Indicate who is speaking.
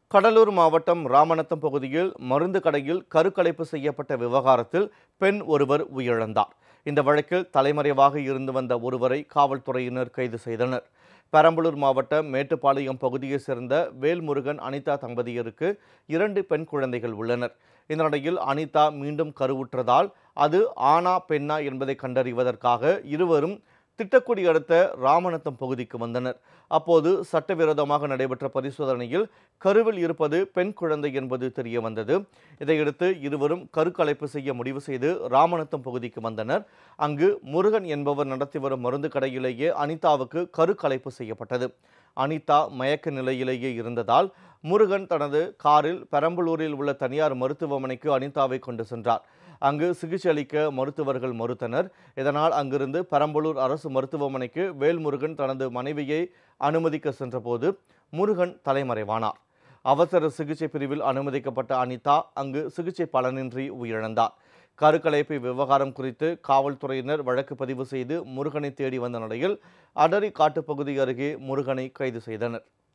Speaker 1: கடலூர் மாவட்டம் ராமநத்தம் பகுதியில் மருந்து கடையில் கருக்கலைப்பு செய்யப்பட்ட விவகாரத்தில் பெண் ஒருவர் உயிரிழந்தார் இந்த வழக்கில் தலைமறைவாக இருந்து வந்த ஒருவரை காவல்துறையினர் கைது செய்தனர் பெரம்பலூர் மாவட்டம் மேட்டுப்பாளையம் பகுதியைச் சேர்ந்த வேல்முருகன் அனிதா தம்பதியருக்கு இரண்டு பெண் குழந்தைகள் உள்ளனர் இந்த நிலையில் அனிதா மீண்டும் கருவுற்றதால் அது ஆனா பெண்ணா என்பதை கண்டறிவதற்காக இருவரும் திட்டக்குடி அடுத்த ராமநத்தம் பகுதிக்கு வந்தனர் அப்போது சட்டவிரோதமாக நடைபெற்ற பரிசோதனையில் கருவில் இருப்பது பெண் குழந்தை என்பது தெரிய வந்தது இதையடுத்து இருவரும் கருக்கலைப்பு செய்ய முடிவு செய்து ராமநத்தம் பகுதிக்கு வந்தனர் அங்கு முருகன் என்பவர் நடத்தி வரும் மருந்து கடையிலேயே அனிதாவுக்கு கருக்கலைப்பு செய்யப்பட்டது அனிதா மயக்க நிலையிலேயே இருந்ததால் முருகன் தனது காரில் பெரம்பலூரில் உள்ள தனியார் மருத்துவமனைக்கு அனிதாவை கொண்டு சென்றார் அங்கு சிகிச்சை அளிக்க மருத்துவர்கள் மறுத்தனர் இதனால் அங்கிருந்து பெரம்பலூர் அரசு மருத்துவமனைக்கு வேல்முருகன் தனது மனைவியை அனுமதிக்க சென்றபோது முருகன் தலைமறைவானார் அவசர சிகிச்சை பிரிவில் அனுமதிக்கப்பட்ட அனிதா அங்கு சிகிச்சை பலனின்றி உயிரிழந்தார் கருக்கலைப்பு விவகாரம் குறித்து காவல்துறையினர் வழக்கு பதிவு செய்து முருகனை தேடி வந்த நிலையில் அடரி காட்டுப்பகுதி அருகே முருகனை கைது செய்தனர்